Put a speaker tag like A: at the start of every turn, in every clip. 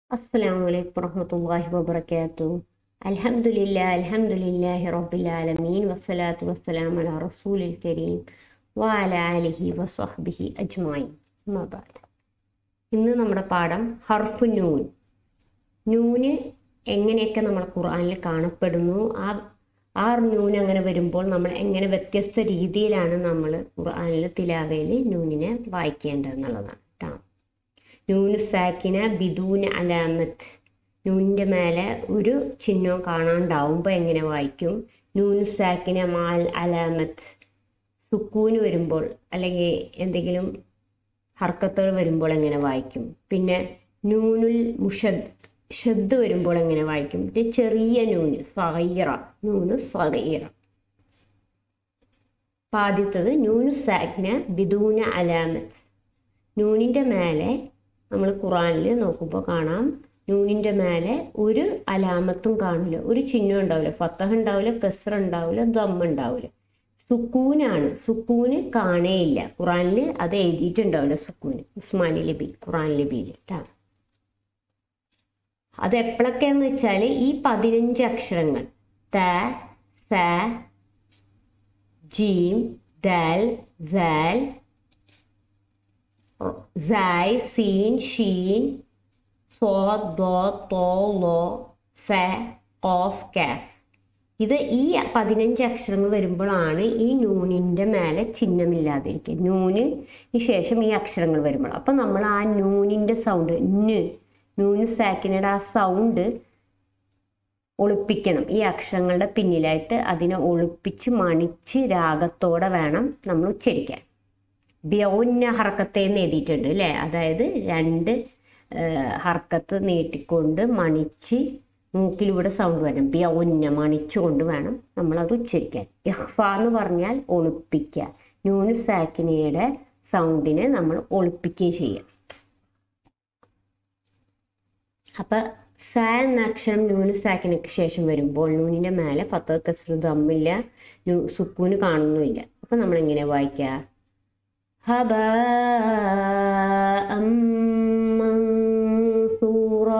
A: السلام عليكم ورحمة الله وبركاته الحمد لله الحمد لله رب العالمين والصلاة والسلام على رسول الكريم وعلى آله وصحبه أجمعين أما بعد ഇന്ന് നമ്മുടെ പാഠം ഹർഫ് നൂൻ നൂന് എങ്ങനെയൊക്കെ നമ്മൾ ഖുർആനിൽ കാണപ്പെടുന്നു ആ ആ നൂൻ അങ്ങനെ വരുമ്പോൾ നമ്മൾ എങ്ങനെ വ്യത്യസ്ത രീതിയിലാണ് നമ്മൾ ഖുർആനിൽ തിലാവയിൽ നൂനിനെ വായിക്കേണ്ടതെന്നുള്ളതാണ് കേട്ടോ നൂന് സാക്കിന ബിദൂൻ അലാമത്ത് നൂനിൻ്റെ മേലെ ഒരു ചിഹ്നവും കാണാണ്ടാവുമ്പോൾ എങ്ങനെ വായിക്കും നൂന് സാക്കിന മാൽ അലാമത്ത് സുക്കൂന് വരുമ്പോൾ അല്ലെങ്കിൽ എന്തെങ്കിലും ഹർക്കത്തുകൾ വരുമ്പോൾ എങ്ങനെ വായിക്കും പിന്നെ നൂനുൽ മുഷദ് ഷദ് വരുമ്പോൾ എങ്ങനെ വായിക്കും പിന്നെ ചെറിയ നൂന് സഹീറ നൂന് സഹീറ അപ്പം ആദ്യത്തത് നൂന് സാക്കിന ബിദൂന അലാമത്ത് നൂനിൻ്റെ മേലെ നമ്മൾ ഖുറാനിൽ നോക്കുമ്പോൾ കാണാം നൂനിൻ്റെ മേലെ ഒരു അലാമത്തും കാണില്ല ഒരു ചിഹ്നം ഉണ്ടാവില്ല ഫത്തഹ ഉണ്ടാവില്ല കസർ ഉണ്ടാവില്ല ദമ്മ ഉണ്ടാവില്ല സുക്കൂനാണ് സുക്കൂന് കാണേയില്ല ഖുറാനിൽ അത് എഴുതിയിട്ടുണ്ടാവില്ല സുക്കൂന് ഉസ്മാനി ലിബി ഖുറാൻ ലിബിയിൽ കേട്ടോ അത് എപ്പോഴൊക്കെയെന്ന് വെച്ചാൽ ഈ പതിനഞ്ച് അക്ഷരങ്ങൾ ത സ ജീം ദൽ ദൽ സായ് സീൻ ഷീൻ സോദ് ദോ തോ ലോ ഫ ഓഫ് കാഫ് ഇത് ഈ പതിനഞ്ച് അക്ഷരങ്ങൾ വരുമ്പോഴാണ് ഈ നൂനിൻ്റെ മേലെ ചിഹ്നമില്ലാതിരിക്കുക നൂന് ശേഷം ഈ അക്ഷരങ്ങൾ വരുമ്പോൾ അപ്പം നമ്മൾ ആ നൂനിൻ്റെ സൗണ്ട് ന് നൂന് സാക്കിനയുടെ ആ സൗണ്ട് ഒളിപ്പിക്കണം ഈ അക്ഷരങ്ങളുടെ പിന്നിലായിട്ട് അതിനെ ഒളിപ്പിച്ച് മണിച്ച് രാഗത്തോടെ വേണം നമ്മൾ ഉച്ചരിക്കാൻ ബ്യൗന്ന ഹർക്കത്തെ എന്ന് എഴുതിയിട്ടുണ്ട് അല്ലേ അതായത് രണ്ട് ഹർക്കത്ത് നീട്ടിക്കൊണ്ട് മണിച്ച് മൂക്കിലൂടെ സൗണ്ട് വരണം ബ്യൗന്ന മണിച്ചുകൊണ്ട് വേണം നമ്മളത് ഉച്ചരിക്കാൻ ഇഹ്ഫ എന്ന് പറഞ്ഞാൽ ഒളിപ്പിക്കുക ന്യൂന് സാക്കിനയുടെ സൗണ്ടിനെ നമ്മൾ ഒളിപ്പിക്കുകയും ചെയ്യുക അപ്പൊ സ എന്ന അക്ഷരം നൂന് സാക്കിനൊക്കെ ശേഷം വരുമ്പോൾ നൂനിന്റെ മേലെ പത്ത് കസറ് ദമ്മില്ല സുക്കൂന് കാണുന്നുമില്ല അപ്പൊ നമ്മൾ എങ്ങനെ വായിക്കുക ഹബ മൻസൂറ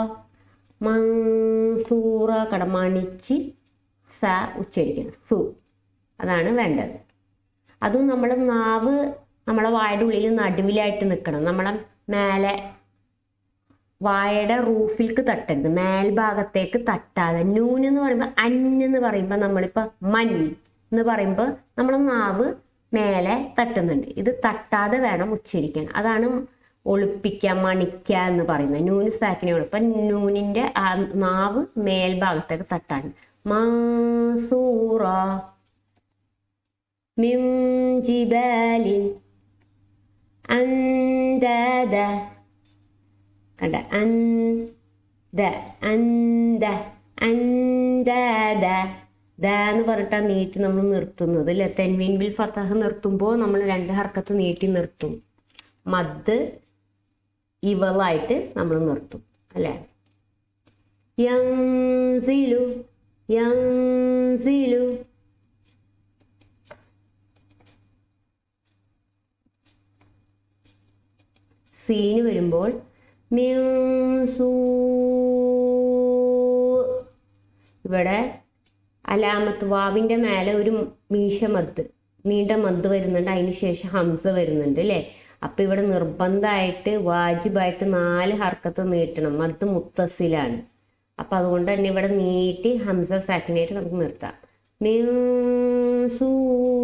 A: മൻസൂറ കടമണിച്ച് സ ഉച്ചരിക്കണം സു അതാണ് വേണ്ടത് അതും നമ്മുടെ നാവ് നമ്മളെ വായുടെ ഉള്ളിൽ നടുവിലായിട്ട് നിൽക്കണം നമ്മളെ മേലെ വായയുടെ റൂഫിലേക്ക് തട്ടരുത് മേൽഭാഗത്തേക്ക് തട്ടാതെ നൂൻ എന്ന് പറയുമ്പോൾ അന്ന് എന്ന് പറയുമ്പോൾ നമ്മളിപ്പോൾ മൻ എന്ന് പറയുമ്പോൾ നമ്മളെ നാവ് മേലെ തട്ടുന്നുണ്ട് ഇത് തട്ടാതെ വേണം ഉച്ചരിക്കാൻ അതാണ് ഒളിപ്പിക്കുക മണിക്കുക എന്ന് പറയുന്നത് നൂന് സാക്കിനെ ഇപ്പം നൂനിന്റെ ആ നാവ് മേൽഭാഗത്തേക്ക് തട്ടാൻ മാസൂറ മിം ജിബാലിൻ അന്താദ കണ്ട അന്ത അന്ത അന്താദ ദ എന്ന് പറഞ്ഞിട്ടാണ് നീട്ടി നമ്മൾ നിർത്തുന്നത് അല്ലെ തെൻവീൻ ബിൽ ഫത്തഹ് നിർത്തുമ്പോൾ നമ്മൾ രണ്ട് ഹർക്കത്ത് നീട്ടി നിർത്തും മദ് ഇവളായിട്ട് നമ്മൾ നിർത്തും അല്ലേ യൻസിലു യൻസിലു സീന് വരുമ്പോൾ മ്യൂസൂ ഇവിടെ അലാമത്ത് വാവിന്റെ മേലെ ഒരു മീശ മദ് നീണ്ട മദ് വരുന്നുണ്ട് അതിന് ശേഷം ഹംസ വരുന്നുണ്ട് അല്ലേ അപ്പൊ ഇവിടെ നിർബന്ധമായിട്ട് വാജിബായിട്ട് നാല് ഹർക്കത്ത് നീട്ടണം മദ് മുത്തസിലാണ് അപ്പൊ അതുകൊണ്ട് തന്നെ ഇവിടെ നീട്ടി ഹംസ സാക്കിനായിട്ട് നമുക്ക് നിർത്താം മ്യൂസൂ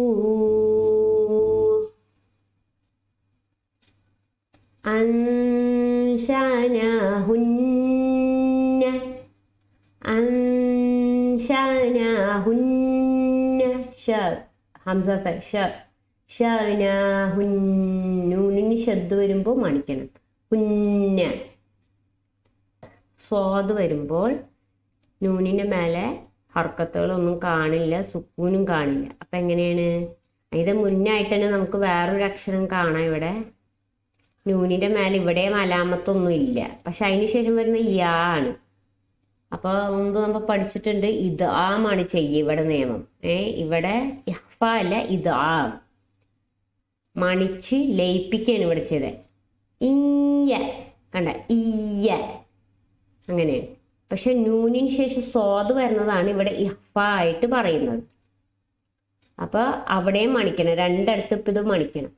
A: أنشأناهن أنشأناهن ഷ ഹംസ ഷ ഷൂനിന് ശബ്ദ വരുമ്പോൾ മണിക്കണം കുഞ്ഞ സ്വാദ് വരുമ്പോൾ നൂനിന്റെ മേലെ ഹർക്കത്തുകളൊന്നും കാണില്ല സുക്കൂനും കാണില്ല അപ്പൊ എങ്ങനെയാണ് ഇത് മുന്നായിട്ട് തന്നെ നമുക്ക് വേറൊരു അക്ഷരം കാണാം ഇവിടെ നൂനിന്റെ മേലെ ഇവിടെയും അലാമത്തൊന്നും ഇല്ല പക്ഷെ അതിന് ശേഷം വരുന്ന യാ ആണ് അപ്പോൾ മുമ്പ് നമ്മൾ പഠിച്ചിട്ടുണ്ട് ഇത് ആമാണ് ചെയ്യുക ഇവിടെ നിയമം ഏ ഇവിടെ ഇഹ്ഫ അല്ല ഇത് ആ മണിച്ച് ലയിപ്പിക്കുകയാണ് ഇവിടെ ചെയ്തത് ഈയ കണ്ട ഈയ അങ്ങനെയാണ് പക്ഷെ നൂനിന് ശേഷം സ്വാദ് വരുന്നതാണ് ഇവിടെ ഇഹ്ഫ ആയിട്ട് പറയുന്നത് അപ്പൊ അവിടെയും മണിക്കണം രണ്ടിടത്ത് ഇപ്പം ഇത് മണിക്കണം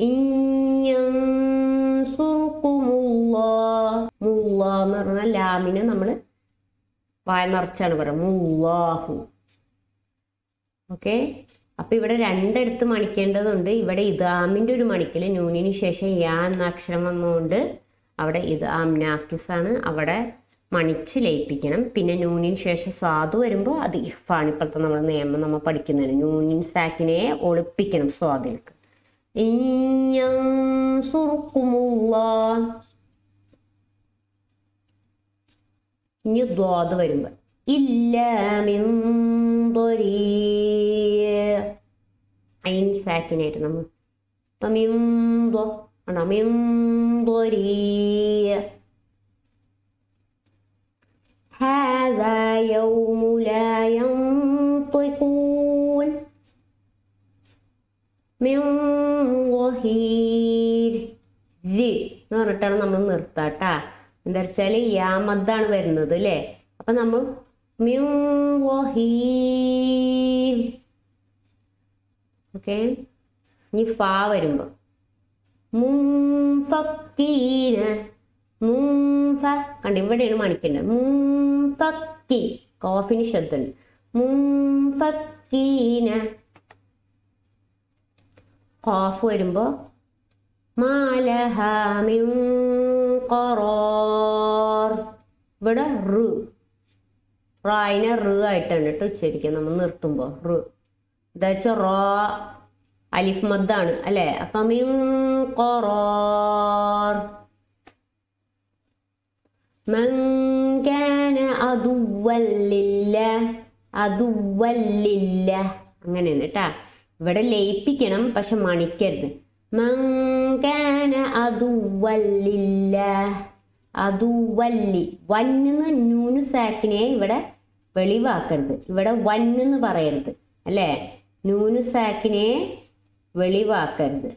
A: മുള്ള എന്ന് പറഞ്ഞ ലാമിനെ നമ്മൾ വായ നിറച്ചാണ് പറയുക മുല്ലാഹു ഓക്കെ അപ്പൊ ഇവിടെ രണ്ടിടത്ത് മണിക്കേണ്ടതുണ്ട് ഇവിടെ ഇദാമിന്റെ ഒരു മണിക്കല് നൂനിന് ശേഷം യാ എന്ന അക്ഷരം വന്നുകൊണ്ട് അവിടെ ഇദാം നാക്കിസ് ആണ് അവിടെ മണിച്ച് ലയിപ്പിക്കണം പിന്നെ നൂനിന് ശേഷം സ്വാദ് വരുമ്പോൾ അത് ഇഫാണ് ഇപ്പോഴത്തെ നമ്മുടെ നിയമം നമ്മൾ പഠിക്കുന്നതാണ് നൂനിൻ സാക്കിനെ ഒളിപ്പിക്കണം സ്വാദിലേക്ക് ഇനി ദ്വാദ് വരുമ്പോൾ അയിൻ സാക്കിനായിട്ട് നമ്മൾ മിന്തോ ആണോ മിന്തോരീയ هذا يوم لا ينطقون من ظهير രി എന്ന് പറഞ്ഞിട്ടാണ് നമ്മൾ നിർത്താട്ടാ എന്താ വെച്ചാൽ യാമദ്ദാണ് വരുന്നത് അല്ലേ അപ്പൊ നമ്മൾ മ്യൂ വഹീർ ഓക്കെ ഇനി ഫാ വരുമ്പോ മുംഫക്കീന മുംഫ കണ്ട ഇവിടെയാണ് മണിക്കേണ്ടത് മുംഫക്കി കോഫിന് ശബ്ദമുണ്ട് മുംഫക്കീന കോഫ് വരുമ്പോ മാലഹാമിൻ ഖറാർ ഇവിടെ റ് റായിനെ റ് ആയിട്ടാണ് കേട്ടോ ഉച്ചരിക്കുക നമ്മൾ നിർത്തുമ്പോ റ് എന്താ വെച്ചാൽ റോ അലിഫ് മദ്ദാണ് അല്ലെ അപ്പം മിൻ ഖറാർ من كان عدوا لله عدوا لله അങ്ങനെയാണ് കേട്ടാ ഇവിടെ ലയിപ്പിക്കണം പക്ഷെ മണിക്കരുത് من كان عدوا لله അതുവല്ലി വന്നെന്ന് നൂന് സാക്കിനെ ഇവിടെ വെളിവാക്കരുത് ഇവിടെ വന്നെന്ന് പറയരുത് അല്ലേ നൂന് സാക്കിനെ വെളിവാക്കരുത്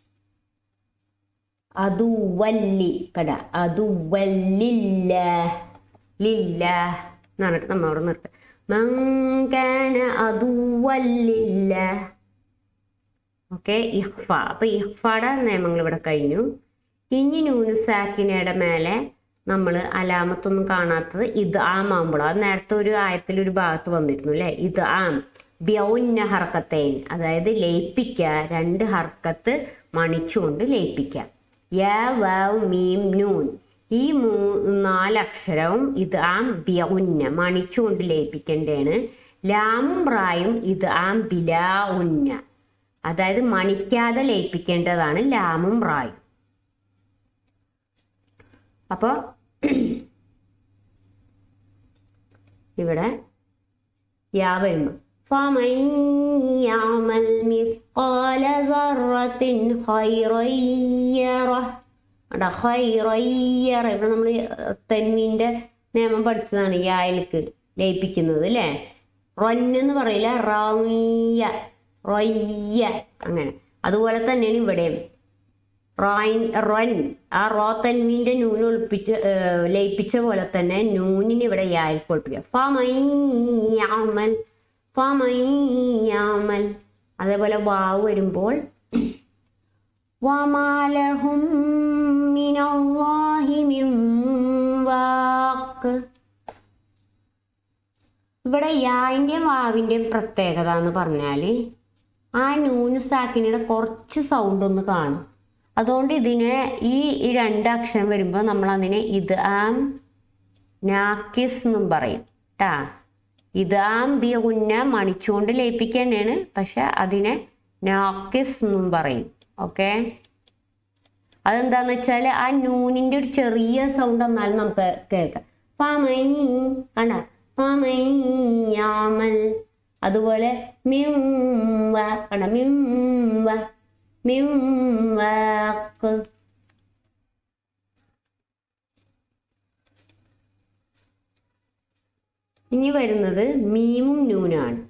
A: അതുവല്ലി കട അതുവല്ലില്ല ലില്ല എന്ന് പറഞ്ഞിട്ട് നമ്മൾ അവിടെ നിർത്തുക മങ്കാന അതുവല്ലില്ല ഓക്കെ ഇഹ്ഫ അപ്പൊ ഇഹ്ഫയുടെ നിയമങ്ങൾ ഇവിടെ കഴിഞ്ഞു ഇനി നൂന് സാക്കിനയുടെ മേലെ നമ്മൾ അലാമത്തൊന്നും കാണാത്തത് ഇത് ആം ആകുമ്പോൾ അത് നേരത്തെ ഒരു ആയത്തിൽ ഒരു ഭാഗത്ത് വന്നിരുന്നു അല്ലേ ഇത് ആം ബ്യൗന്ന ഹർക്കത്തേൻ അതായത് ലയിപ്പിക്കുക രണ്ട് ഹർക്കത്ത് മണിച്ചുകൊണ്ട് ലയിപ്പിക്കുക യ വവ് മീം നൂൻ ഈ മൂ നാലക്ഷരവും ഇത് ആം ബ്യൗന്ന മണിച്ചുകൊണ്ട് ലയിപ്പിക്കേണ്ടതാണ് ലാമും റായും ഇത് ആം ബിലാ ഉന്ന അതായത് മണിക്കാതെ ലയിപ്പിക്കേണ്ടതാണ് ലാമും റായും അപ്പോൾ ഇവിടെ യാ വരുമ്പോൾ فمن يعمل مثقال ذرة خيرا يره അവിടെ ഹൈറയ്യറ ഇവിടെ നമ്മൾ തെന്നിന്റെ നിയമം പഠിച്ചതാണ് യായൽക്ക് ലയിപ്പിക്കുന്നത് അല്ലേ റൊന്നെന്ന് പറയില്ല റയ്യ റൊയ്യ അങ്ങനെ അതുപോലെ തന്നെയാണ് ഇവിടെയും റോയിൻ റൊൻ ആ റോ തന്മീൻ്റെ നൂന് ഒളിപ്പിച്ച് ഏർ, ലയിപ്പിച്ച പോലെ തന്നെ നൂനിന് ഇവിടെ യായിൽ കൊൾപ്പിക്കുക ഫമയ്യാമൽ ഫമയ്യാമൽ അതേപോലെ വാവ് വരുമ്പോൾ വമാലഹും മിനല്ലാഹി മിൻ വാക്ക് ഇവിടെ യാവിൻ്റെയും വാവിൻ്റെയും പ്രത്യേകത എന്ന് പറഞ്ഞാൽ ആ നൂന് സാക്കിനിയുടെ കുറച്ച് സൗണ്ട് ഒന്ന് കാണും അതുകൊണ്ട് ഇതിനെ ഈ ഈ രണ്ട് അക്ഷരം വരുമ്പോൾ നമ്മൾ അതിനെ ഇത് ആം നാക്കിസ് എന്നും പറയും ട്ടാ ഇത് ആം ബി ഉന്ന മണിച്ചുകൊണ്ട് ലയിപ്പിക്കാനാണ് പക്ഷെ അതിനെ നാക്കിസ് എന്നും പറയും ഓക്കെ അതെന്താന്ന് വെച്ചാൽ ആ നൂനിന്റെ ഒരു ചെറിയ സൗണ്ട് എന്നാലും നമുക്ക് കേൾക്കാം പാമൈ കണ്ട പാമൈയാമൽ അതുപോലെ മിംവ കണ്ട മിംവ മിംവാക്ക് ഇനി വരുന്നത് മീമും നൂനാണ്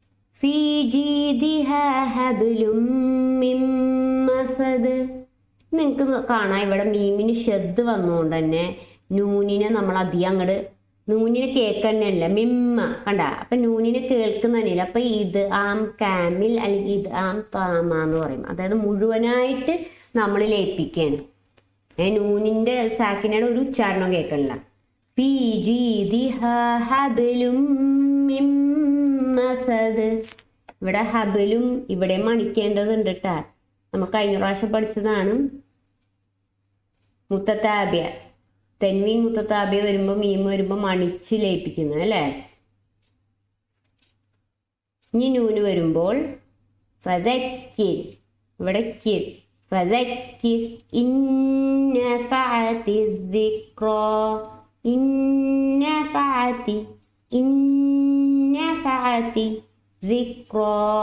A: في جيدها حبل من مسد നിങ്ങൾക്ക് കാണാം ഇവിടെ മീമിന് ഷെദ് വന്നുകൊണ്ട് തന്നെ നൂനിനെ നമ്മൾ അധികം അങ്ങോട്ട് നൂനിനെ കേൾക്കണല്ല മിമ്മ കണ്ട അപ്പൊ നൂനിനെ കേൾക്കുന്നതന്നെയില്ല അപ്പൊ ഇത് ആം കാമിൽ അല്ലെങ്കിൽ ഇത് ആം താമ എന്ന് പറയും അതായത് മുഴുവനായിട്ട് നമ്മൾ ലയിപ്പിക്കുകയാണ് ഏ നൂനിന്റെ സാക്കിനയുടെ ഒരു ഉച്ചാരണം കേൾക്കണില്ല ഫീ ജീദിഹാ ഹബലും മിൻ മസദ്. ഇവിടെ ഹബലും ഇവിടെ മണിക്കേണ്ടതുണ്ട് കേട്ടാ നമുക്ക് കഴിഞ്ഞ പ്രാവശ്യം പഠിച്ചതാണ് മുത്തത്താബിയ തെന്മീൻ മുത്തത്താബിയ വരുമ്പോ മീൻ വരുമ്പോ മണിച്ച് ലയിപ്പിക്കുന്നത് അല്ലേ ഇനി നൂന് വരുമ്പോൾ ഫദക്കിർ ഇവിടെ കിർ ഫദക്കിർ ഇന്ന ഫഅതി ദിക്റ ഇന്ന ഫഅതി ഇന്ന ഫഅതി ദിക്റ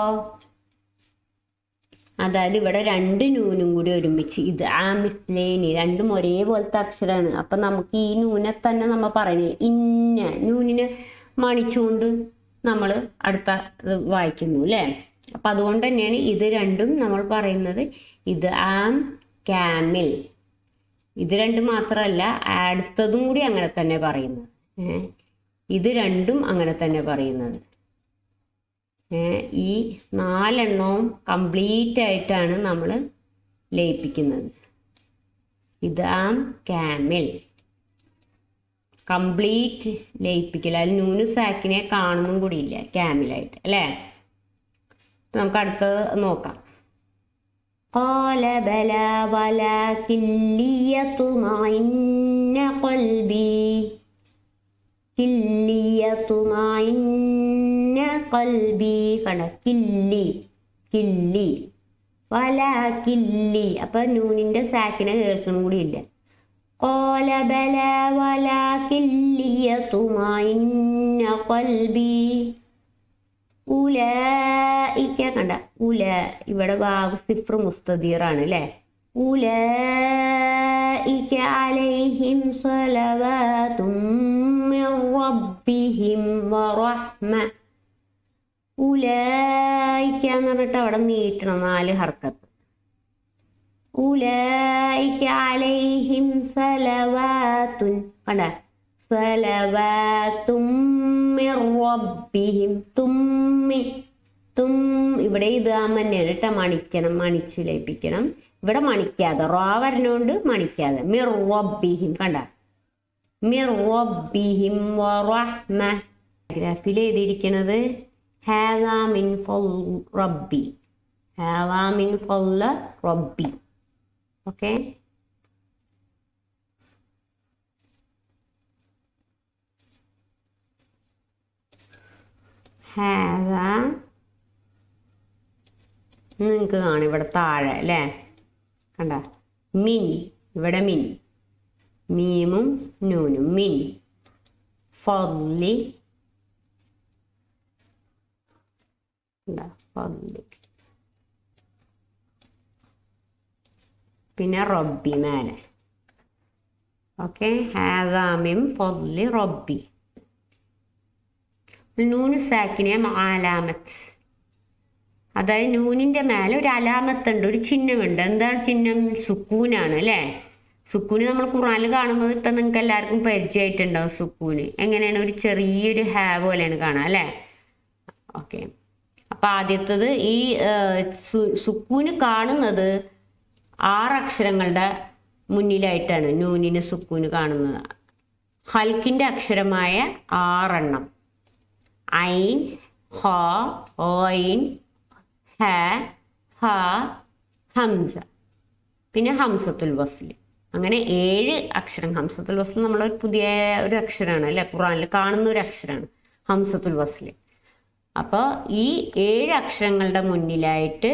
A: അതായത് ഇവിടെ രണ്ട് നൂനും കൂടി ഒരുമിച്ച് ഇത് ആ മിസ്ലേനി രണ്ടും ഒരേപോലത്തെ അക്ഷരമാണ് അപ്പൊ നമുക്ക് ഈ നൂനെ തന്നെ നമ്മൾ പറയുന്നത് ഇന്ന നൂനിനെ മണിച്ചുകൊണ്ട് നമ്മൾ അടുത്ത ഇത് വായിക്കുന്നു അല്ലേ അപ്പൊ അതുകൊണ്ട് തന്നെയാണ് ഇത് രണ്ടും നമ്മൾ പറയുന്നത് ഇത് ആം കാമിൽ ഇത് രണ്ടും മാത്രമല്ല അടുത്തതും കൂടി അങ്ങനെ തന്നെ പറയുന്നത് ഏ ഇത് രണ്ടും അങ്ങനെ തന്നെ പറയുന്നത് ഏ, ഈ നാലെണ്ണവും കംപ്ലീറ്റ് ആയിട്ടാണ് നമ്മൾ ലയിപ്പിക്കുന്നത് ഇത് ആം കാമിൽ കംപ്ലീറ്റ് ലയിപ്പിക്കൽ അതിൽ നൂന് സാക്കിനെ കാണുന്നും കൂടിയില്ല ക്യാമിലായിട്ട് അല്ലേ നമുക്ക് അടുത്തത് നോക്കാം قال بلى ولكن ليطمئن قلبي കില്ലിയത്തുമായിന്ന കൽബി കണ്ട കില്ലി കില്ലി വല കില്ലി അപ്പൊ നൂനിന്റെ സാക്കിനെ കേൾക്കണം കൂടി ഇല്ല കോല ബല വല കില്ലിയത്തുമായിന്ന കൽബി ഉലയിക്ക കണ്ട ഉല ഇവിടെ വാവ് സിഫ്ർ മുസ്തദീറാണ് അല്ലേ ഉലയിക്ക അലൈഹിം സ്വലവാതും മിർ റബ്ബിഹിം വറഹ്മ ഉലയിക്ക എന്ന് പറഞ്ഞിട്ട് അവിടെ നീട്ടണം നാല് ഹർക്കത്ത് ഉലയിക്ക അലൈഹിം സലവാത്തുൻ കണ്ട സലവാത്തും മിർ റബ്ബിഹിം തുമ്മി തും ഇവിടെ ഇത് ആ തന്നെയാണ് കേട്ടോ മണിക്കണം മണിച്ച് ലയിപ്പിക്കണം ഇവിടെ മണിക്കാതെ റോ വരണോണ്ട് മണിക്കാതെ മിർ റബ്ബിഹിം കണ്ട മിർ റബ്ബിഹിം വറഹ്മ ഗ്രാഫിൽ എഴുതിയിരിക്കുന്നത് ഹാദാ മിൻ ഫൾ റബ്ബി ഹാദാ മിൻ ഫള്ള റബ്ബി ഓക്കെ ഹാദാ നിങ്ങൾക്ക് കാണാം ഇവിടെ താഴെ അല്ലേ കണ്ട മിൻ ഇവിടെ മിൻ മീമും നൂനും മിൻ ഫضലി കണ്ട ഫضലി പിന്നെ റബ്ബി മേലെ ഓക്കെ ഹാഗാമിം ഫضലി റബ്ബി നൂന് സാക്കിനെ ആലാമത്ത് അതായത് നൂനിന്റെ മേലെ ഒരു അലാമത്തുണ്ട് ഒരു ചിഹ്നമുണ്ട് എന്താണ് ചിഹ്നം സുക്കൂനാണ് അല്ലേ സുക്കൂന് നമ്മൾ ഖുറാനിൽ കാണുന്നത് ഇപ്പം നിങ്ങൾക്ക് എല്ലാവർക്കും പരിചയമായിട്ടുണ്ടാവും സുക്കൂന് എങ്ങനെയാണ് ഒരു ചെറിയൊരു ഹാ പോലെയാണ് കാണാം അല്ലേ ഓക്കെ അപ്പൊ ആദ്യത്തത് ഈ ആ, സു- സുക്കൂന് കാണുന്നത് ആറ് അക്ഷരങ്ങളുടെ മുന്നിലായിട്ടാണ് നൂനിന് സുക്കൂന് കാണുന്നത് ഹൽക്കിന്റെ അക്ഷരമായ ആറെണ്ണം ഐൻ ഹ ഓയിൻ ഹ ഹ ഹംസ പിന്നെ ഹംസത്തുൽ വസ്ൽ അങ്ങനെ ഏഴ് അക്ഷരം ഹംസത്തുൽ വസ്ൽ നമ്മളൊരു പുതിയ ഒരു അക്ഷരമാണ് അല്ലെ ഖുറാനിൽ കാണുന്ന ഒരു അക്ഷരമാണ് ഹംസത്തുൽ വസ്ൽ അപ്പോൾ ഈ ഏഴ് അക്ഷരങ്ങളുടെ മുന്നിലായിട്ട്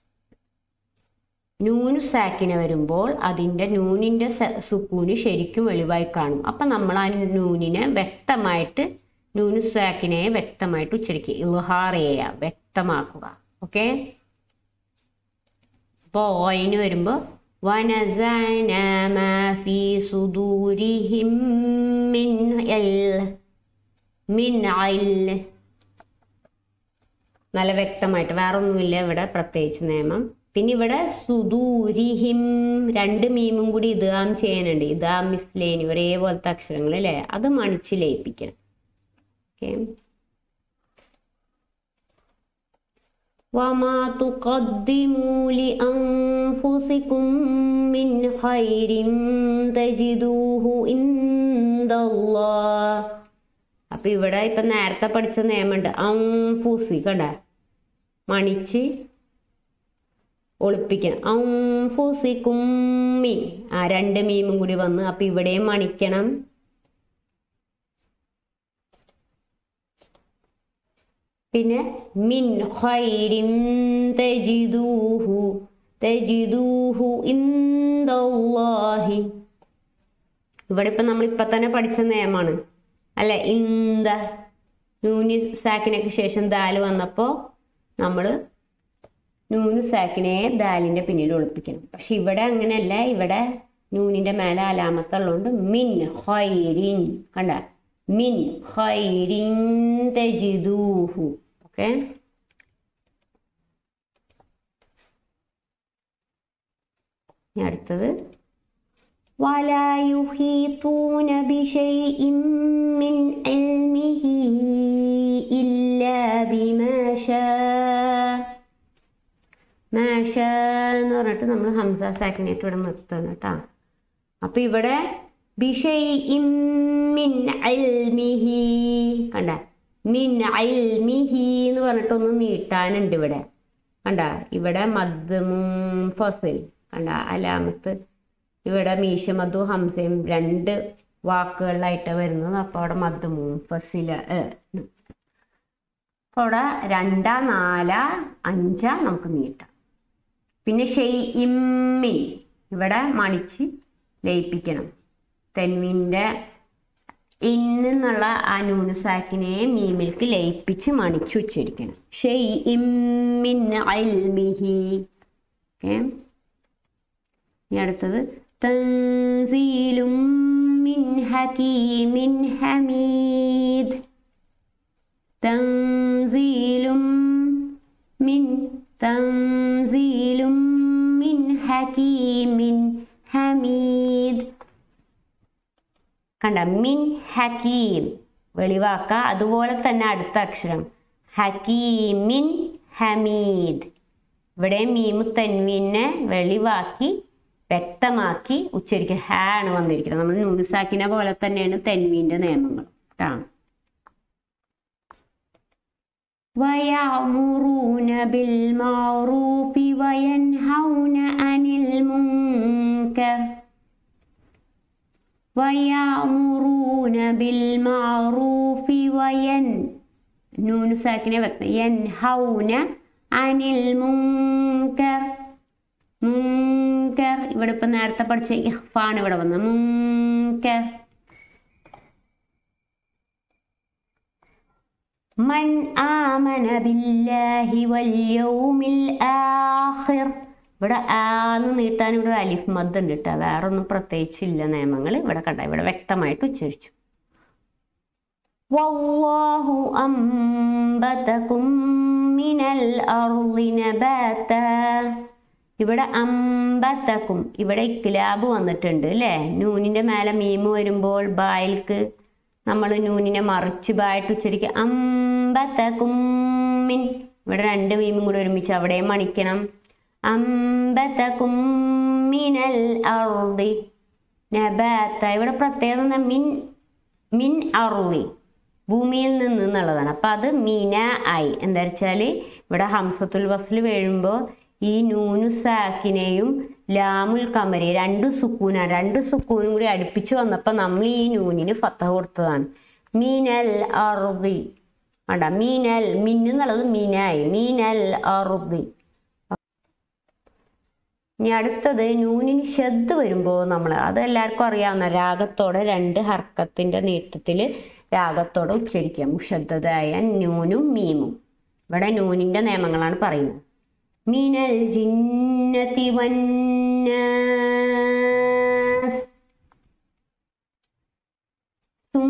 A: നൂന് സാക്കിന് വരുമ്പോൾ അതിൻ്റെ നൂനിൻ്റെ സ- സുക്കൂന് ശരിക്കും വെളിവായി കാണും അപ്പം നമ്മൾ ആ നൂനിനെ വ്യക്തമായിട്ട് നൂന് സാക്കിനെ വ്യക്തമായിട്ട് ഉച്ചരിക്കുക ഇൽഹാർ ചെയ്യുക വ്യക്തമാക്കുക ഓക്കെ അപ്പോൾ ഓയിന് വരുമ്പോൾ വനസന മാ ഫീ സുദൂരിഹിം മിൻ ഇൽ മിൻ ഇൽ നല്ല വ്യക്തമായിട്ട് വേറെ ഒന്നുമില്ല ഇവിടെ പ്രത്യേകിച്ച് നിയമം പിന്നെ ഇവിടെ സുദൂരിഹിം രണ്ട് മീമും കൂടി ഇതാം ചെയ്യാനുണ്ട് ഇതാം മിസ്ലേനി ഒരേപോലത്തെ അക്ഷരങ്ങൾ അല്ലേ അത് മണിച്ച് ലയിപ്പിക്കണം ഓക്കെ وما تقدموا لأنفسكم من خير تجدوه عند الله അപ്പൊ ഇവിടെ ഇപ്പൊ നേരത്തെ പഠിച്ച നിയമമുണ്ട് അംഫൂസി കണ്ട മണിച്ച് ഒളിപ്പിക്കണം അംഫൂസി കുമ്മി ആ രണ്ട് മീമും കൂടി വന്ന് അപ്പൊ ഇവിടെയും മണിക്കണം പിന്നെ മിൻ ഖൈരിൻ തജിദൂഹു തജിദൂഹു ഇൻദല്ലാഹി ഇവിടെ ഇപ്പൊ നമ്മൾ ഇപ്പൊ തന്നെ പഠിച്ച നിയമമാണ് അല്ല ഇന്ത നൂനി സാക്കിനൊക്കെ ശേഷം ദാല് വന്നപ്പോ നമ്മൾ നൂന് സാക്കിനെ ദാലിന്റെ പിന്നിൽ ഒളിപ്പിക്കണം പക്ഷെ ഇവിടെ അങ്ങനെയല്ല ഇവിടെ നൂനിന്റെ മേലെ അലാമത്തുള്ളതുകൊണ്ട് മിൻ ഹൈരിൻ കണ്ട മിൻ ഹൈരിൻ തജിദൂഹു ഓക്കെ അടുത്തത് ولا يحيطون بشيء من علمه إلا بما شاء ما شاء എന്ന് പറഞ്ഞിട്ട് നമ്മൾ ഹംസ സാക്കിനായിട്ട് ഇവിടെ നിർത്തണം കേട്ടോ അപ്പൊ ഇവിടെ ബിഷൈഇം മിൻ അൽമിഹി കണ്ട മിൻ അൽമിഹി എന്ന് പറഞ്ഞിട്ട് ഒന്ന് നീട്ടാനുണ്ട് ഇവിടെ കണ്ട ഇവിടെ മദ്മും ഫസിൽ കണ്ട അലാമത്ത് ഇവിടെ മീശമധു ഹംസയും രണ്ട് വാക്കുകളിലായിട്ട് വരുന്നത് അപ്പോൾ അവിടെ മദ്മും ഫസില അപ്പോൾ അവിടെ രണ്ടാ നാലാ അഞ്ചാ നമുക്ക് നീട്ടാം പിന്നെ ഷെയ് ഇമ്മിൻ ഇവിടെ മണിച്ച് ലയിപ്പിക്കണം തെൻവിൻ്റെ ഇന്നുള്ള ആ നൂനുസാക്കിനെ മീമിൽക്ക് ലയിപ്പിച്ച് മണിച്ച് ഉച്ചരിക്കണം ഷെയ് ഇമ്മിൻ അൽമിഹി ഓക്കെ ഇനി അടുത്തത് തൻസീലും മിൻ ഹകീമിൻ ഹമീദ് തൻസീലും മിൻ തൻസീലും മിൻ ഹകീമിൻ ഹമീദ് കണ്ട മിൻ ഹക്കീം വെളിവാക്ക അതുപോലെ തന്നെ അടുത്ത അക്ഷരം ഹക്കീമിൻ ഹമീദ് ഇവിടെ മീമു തൻവീനെ വെളിവാക്കി വ്യക്തമാക്കി ഉച്ചരിക്കുക ഹാ ആണ് വന്നിരിക്കുന്നത് നമ്മൾ നൂനുസാക്കിനെ പോലെ തന്നെയാണ് തെൻവീന്റെ നിയമങ്ങൾ കേട്ടോ ويأمرون بالمعروف وينهون عن المنكر ويأمرون بالمعروف وين نون ساكنة وقت ينهون عن المنكر മുങ്കർ ഇവിടെ ഇപ്പൊ നേരത്തെ പഠിച്ച ഇഹ്ഫാണ് ഇവിടെ വന്നത് മുങ്കർ മൻ ആമന ബില്ലാഹി വൽ യൗമിൽ ആഖിർ ഇവിടെ ആന്ന് നീട്ടാൻ ഇവിടെ ഒരു അലിഫ് മദ് ഉണ്ട് കേട്ടോ വേറെ ഒന്നും പ്രത്യേകിച്ചില്ല നിയമങ്ങൾ ഇവിടെ കണ്ട ഇവിടെ വ്യക്തമായിട്ട് ഉച്ചരിച്ചു والله أنبتكم من الأرض نباتا ഇവിടെ അമ്പത്തക്കും ഇവിടെ ഇക്ലാബ് വന്നിട്ടുണ്ട് അല്ലേ നൂനിന്റെ മേലെ മീമ് വരുമ്പോൾ ബായിൽക്ക് നമ്മൾ നൂനിനെ മറിച്ച് ബായിട്ട് ഉച്ചരിക്കുക അമ്പത്തക്കും മിൻ ഇവിടെ രണ്ട് മീമും കൂടി ഒരുമിച്ച് അവിടെയും മണിക്കണം അമ്പത്തക്കും മിനൽ അറുതി നബാത്ത ഇവിടെ പ്രത്യേകത എന്താ മിൻ മിൻ അറുവി ഭൂമിയിൽ നിന്ന് എന്നുള്ളതാണ് അപ്പം അത് മീന ആയി എന്താ വെച്ചാൽ ഇവിടെ ഹംസത്തുൽ വസ്ൽ വീഴുമ്പോൾ ഈ നൂനു സാക്കിനെയും ലാമുൽ കമരി രണ്ട് സുക്കൂനാണ് രണ്ട് സുക്കൂനും കൂടി അടുപ്പിച്ച് വന്നപ്പോൾ നമ്മൾ ഈ നൂനിന് ഫത്ത കൊടുത്തതാണ് മീനൽ അറുതി വേണ്ട മീനൽ മിന്നു എന്നുള്ളത് മീനായി മീനൽ അറുതി ഇനി അടുത്തത് നൂനിന് ഷദ് വരുമ്പോൾ നമ്മൾ അത് എല്ലാവർക്കും അറിയാവുന്ന രാഗത്തോടെ രണ്ട് ഹർക്കത്തിന്റെ നീട്ടത്തിൽ രാഗത്തോടെ ഉച്ചരിക്കുക മുഷദ്ദതായ നൂനും മീമും ഇവിടെ നൂനിന്റെ നിയമങ്ങളാണ് പറയുന്നത് മിനൽ ജിന്നതി വന്നാസ്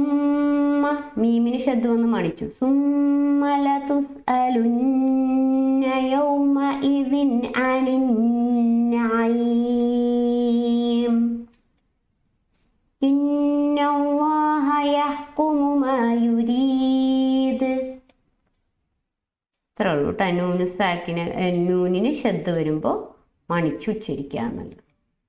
A: സുമ്മ മീമിന് ശബ്ദം ഒന്ന് മണിച്ചു സുമ്മല തുസ്അലുന്ന يومئذ عن النعيم إن الله يحكم ما يريد ഇത്രേ ഉള്ളൂ കേട്ടോ നൂന് സാക്കിന് നൂനിന് ശബ്ദം വരുമ്പോൾ മണിച്ച് ഉച്ചരിക്കുക എന്നുള്ളത്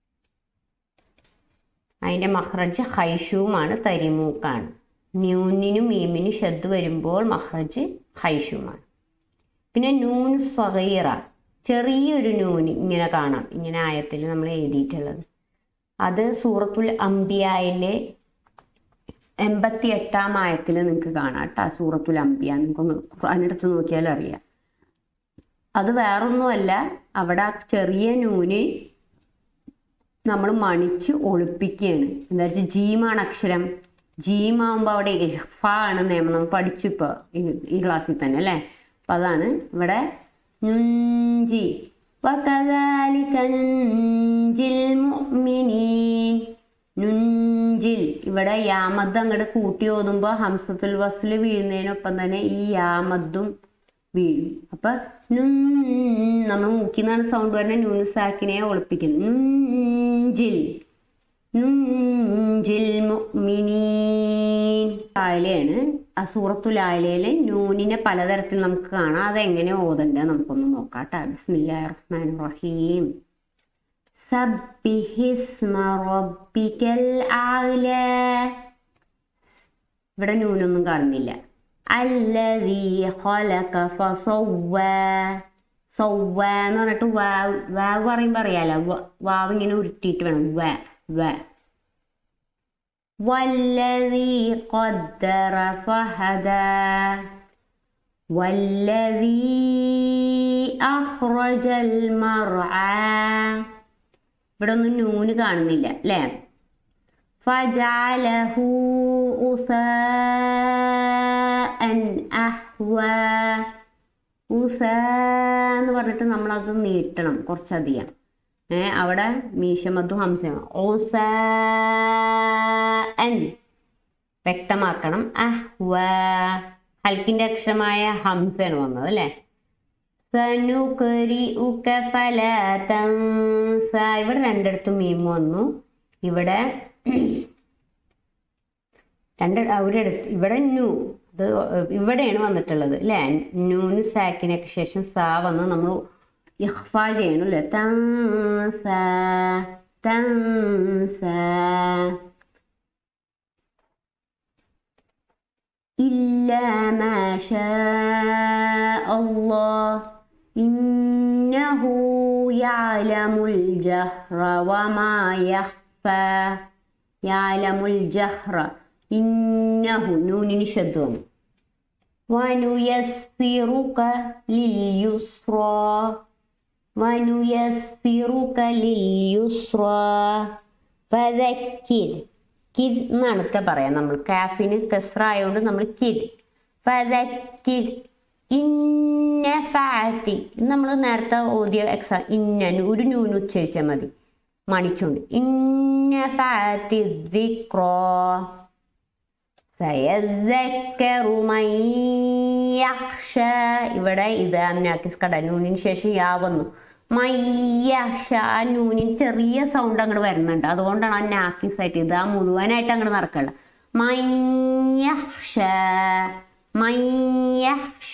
A: അതിൻ്റെ മഹ്റജ് ഹൈഷുവുമാണ് തരിമൂക്കാണ് ന്യൂനിനും മീമിനും ശബ്ദ് വരുമ്പോൾ മഹ്റജ് ഹൈഷുമാണ് പിന്നെ നൂൻ സഹീറ ചെറിയൊരു നൂന് ഇങ്ങനെ കാണാം ഇങ്ങനെ ആയത്തിൽ നമ്മൾ എഴുതിയിട്ടുള്ളത് അത് സൂറത്തുൽ അംബിയായിലെ എൺപത്തി എട്ടാം ആയത്തിൽ നിങ്ങൾക്ക് കാണാം കേട്ടോ സൂറത്തുൽ അംബിയ നിങ്ങൾക്കൊന്ന് അതിനടുത്ത് നോക്കിയാലും അറിയാം അത് വേറൊന്നുമല്ല അവിടെ ആ ചെറിയ നൂന് നമ്മൾ മണിച്ച് ഒളിപ്പിക്കുകയാണ് എന്താ വെച്ചാൽ ജീമാണ് അക്ഷരം ജീമാകുമ്പോൾ അവിടെ ഇഹ്ഫ ആണ് നിയമം നമ്മൾ പഠിച്ചു ഇപ്പോൾ ഈ ക്ലാസ്സിൽ തന്നെ അല്ലേ അപ്പം അതാണ് ഇവിടെ നുഞ്ചി وكذلك ننجي المؤمنين നുഞ്ചിൽ ഇവിടെ യാമദ് അങ്ങോട്ട് കൂട്ടി ഓതുമ്പോൾ ഹംസത്തുൽ വസ്ല് വീഴുന്നതിനൊപ്പം തന്നെ ഈ യാമദ്ദും വീഴും അപ്പൊ നുൻ നമ്മൾ മൂക്കിന്നാണ് സൗണ്ട് വരുന്ന ന്യൂസാക്കിനെ ഒളിപ്പിക്കുന്നത് നുഞ്ചിൽ നുഞ്ചിൽ മുഅ്മിനീൻ ആയിലയാണ് ആ സൂറത്തുൽ ആയിലയില് നൂനിനെ പലതരത്തിൽ നമുക്ക് കാണാം അതെങ്ങനെ ഓതണ്ടേ നമുക്കൊന്ന് നോക്കാം കേട്ടോ ബിസ്മില്ലാഹിർ റഹ്മാനിർ റഹീം സബ്ബിഹിസ്മ റബ്ബിക്കൽ ആല ഇവിടെ നൂനൊന്നും കാണുന്നില്ല അല്ലദീ ഖലഖ ഫസവ്വ സൗവ എന്ന് പറഞ്ഞിട്ട് വാവ് വാവ് പറയുമ്പോൾ അറിയാലോ വ- വാവ് ഇങ്ങനെ ഉരുട്ടിയിട്ട് വേണം വ വ വല്ലദീ ഖദ്ദറ ഫഹദ വല്ലദീ അഖ്റജൽ മർആ ഇവിടെ ഒന്നും നൂന് കാണുന്നില്ല അല്ലേ ഫജാലഹു ഉസാഅൻ അഹ്വാ ഉസ എന്ന് പറഞ്ഞിട്ട് നമ്മളത് നീട്ടണം കുറച്ചധികം ഏ അവിടെ മീശമദ്ദു ഹംസ ഓസ വ്യക്തമാക്കണം അഹ്വ ഹൽക്കിന്റെ അക്ഷരമായ ഹംസയാണ് വന്നത് അല്ലേ സനുകരിഉക ഫലാ തൻസ ഇവിടെ രണ്ടിടത്തും മീം വന്നു ഇവിടെ രണ്ട് ഒരിടത്ത് ഇവിടെ നു ഇത് ഇവിടെയാണ് വന്നിട്ടുള്ളത് അല്ലേ നൂന് സാക്കിനൊക്കെ ശേഷം സാ വന്ന് നമ്മൾ ഇഹ്ഫ ചെയ്യണം അല്ലേ തൻസ തൻസ إلا ما شاء الله إنه يعلم الجهر وما يخفى يعلم الجهر إنه نون شدون ونيسرك لليسرى ونيسرك لليسرى فذكر കിദ് എന്നാണ് ഇക്ക പറയാം നമ്മൾ കാഫിന് കസ്ര ആയതുകൊണ്ട് നമ്മൾ കിദ് ഫദക്കിർ ഇന്ന ഫാത്തി നമ്മൾ നേരത്തെ ഓതിയ എക്സാ ഇന്ന ഒരു നൂന് ഉച്ചരിച്ചാൽ മതി മണിച്ചുകൊണ്ട് ഇന്ന ഫാത്തി ദിക്രോ സയദ്ദക്കറു മൻ യഖ്ഷ ഇവിടെ ഇത് അന്നാക്കിസ് കട നൂനിന് ശേഷം യാ വന്നു മയ്യക്ഷ ആ നൂനിന് ചെറിയ സൗണ്ട് അങ്ങോട്ട് വരുന്നുണ്ട് അതുകൊണ്ടാണ് ആ നാക്കിസ് ആയിട്ട് ഇത് ആ മുഴുവനായിട്ട് അങ്ങോട്ട് നടക്കണ്ട മയ്യക്ഷ മയ്യക്ഷ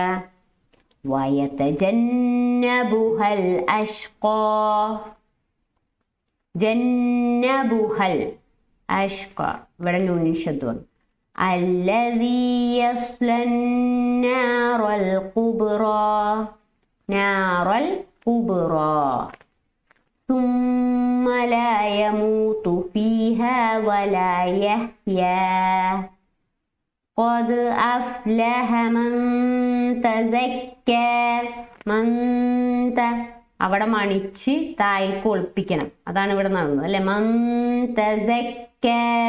A: വയതജന്നബുഹൽ അഷ്കോ ജന്നബുഹൽ അഷ്ക ഇവിടെ നൂനിൻ ശബ്ദം الذي يصلى النار الكبرى نار الكبرى ثم لا يموت فيها ولا يحيا قد أفلح من تزكى من ത അവിടെ മണിച്ച് തായ്ക്ക് ഒളിപ്പിക്കണം അതാണ് ഇവിടെ നടന്നത് അല്ലെ മൻ തസക്ക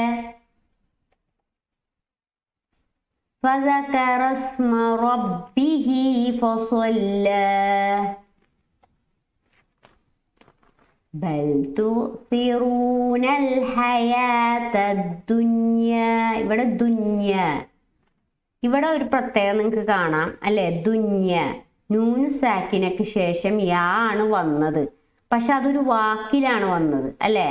A: فذكر اسم ربه فصلى بل تؤثرون الحياة الدنيا ഇവിടെ ദുന്യ ഇവിടെ ഒരു പ്രത്യേകം നിങ്ങൾക്ക് കാണാം അല്ലെ ദുന്യ നൂന് സാക്കിനക്ക് ശേഷം യാ ആണ് വന്നത് പക്ഷെ അതൊരു വാക്കിലാണ് വന്നത് അല്ലേ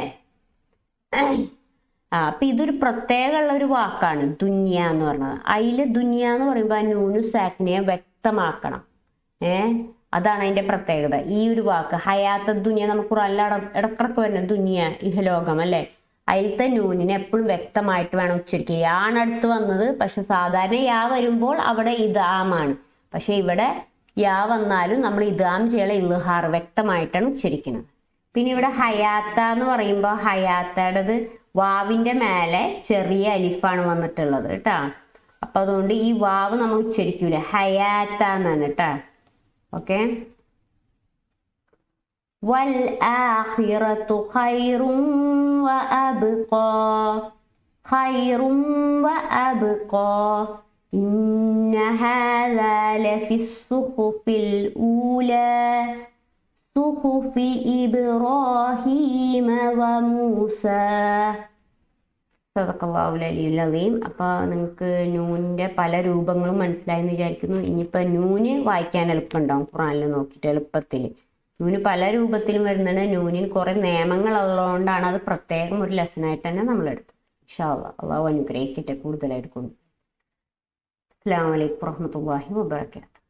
A: ആ അപ്പൊ ഇതൊരു പ്രത്യേകമുള്ള ഒരു വാക്കാണ് ദുന്യ എന്ന് പറഞ്ഞത് അതില് ദുന്യ എന്ന് പറയുമ്പോൾ ആ നൂന് സാക്കിനെ വ്യക്തമാക്കണം ഏ അതാണ് അതിന്റെ പ്രത്യേകത ഈ ഒരു വാക്ക് ഹയാത്ത ദുനിയ നമുക്ക് ഖുറാനിൽ ഇടക്കിടക്ക് വരുന്ന ദുനിയ ഇഹലോകം അല്ലെ അതിലത്തെ നൂനിനെ എപ്പോഴും വ്യക്തമായിട്ട് വേണം ഉച്ചരിക്കുക യാണ് അടുത്ത് വന്നത് പക്ഷെ സാധാരണ യാ വരുമ്പോൾ അവിടെ ഇദാമാണ് പക്ഷെ ഇവിടെ യാ വന്നാലും നമ്മൾ ഇദാം ചെയ്യല ഇൽഹാർ വ്യക്തമായിട്ടാണ് ഉച്ചരിക്കുന്നത് പിന്നെ ഇവിടെ ഹയാത്ത എന്ന് പറയുമ്പോൾ ഹയാത്തയുടേത് വാവിന്റെ മേലെ ചെറിയ അലിഫാണ് വന്നിട്ടുള്ളത് കേട്ടാ അപ്പൊ അതുകൊണ്ട് ഈ വാവ് നമ്മൾ ഉച്ചരിക്കൂല ഹയാത്ത എന്നാണ് കേട്ടാ ഓക്കെ والآخرة خير وأبقى خير وأبقى إن هذا لفي الصحف الأولى صحف إبراهيم وموسى സദക്കല്ലാവുലീം അപ്പോൾ നിങ്ങൾക്ക് നൂനിൻ്റെ പല രൂപങ്ങളും മനസ്സിലായെന്ന് വിചാരിക്കുന്നു ഇനിയിപ്പോൾ നൂന് വായിക്കാൻ എളുപ്പമുണ്ടാവും ഖുറാനിൽ നോക്കിയിട്ട് എളുപ്പത്തിൽ നൂന് പല രൂപത്തിലും വരുന്നുണ്ട് നൂനിന് കുറേ നിയമങ്ങൾ ഉള്ളതുകൊണ്ടാണ് അത് പ്രത്യേകം ഒരു ലെസണായിട്ട് തന്നെ നമ്മൾ എടുത്തത് ഇഷാ അള്ളാഹു അനുഗ്രഹിക്കട്ടെ കൂടുതലായിട്ട് കൊണ്ട് അസ്സാം വലൈക്കും വാഹമത്തല്ലാഹി വാബർക്കാത്തു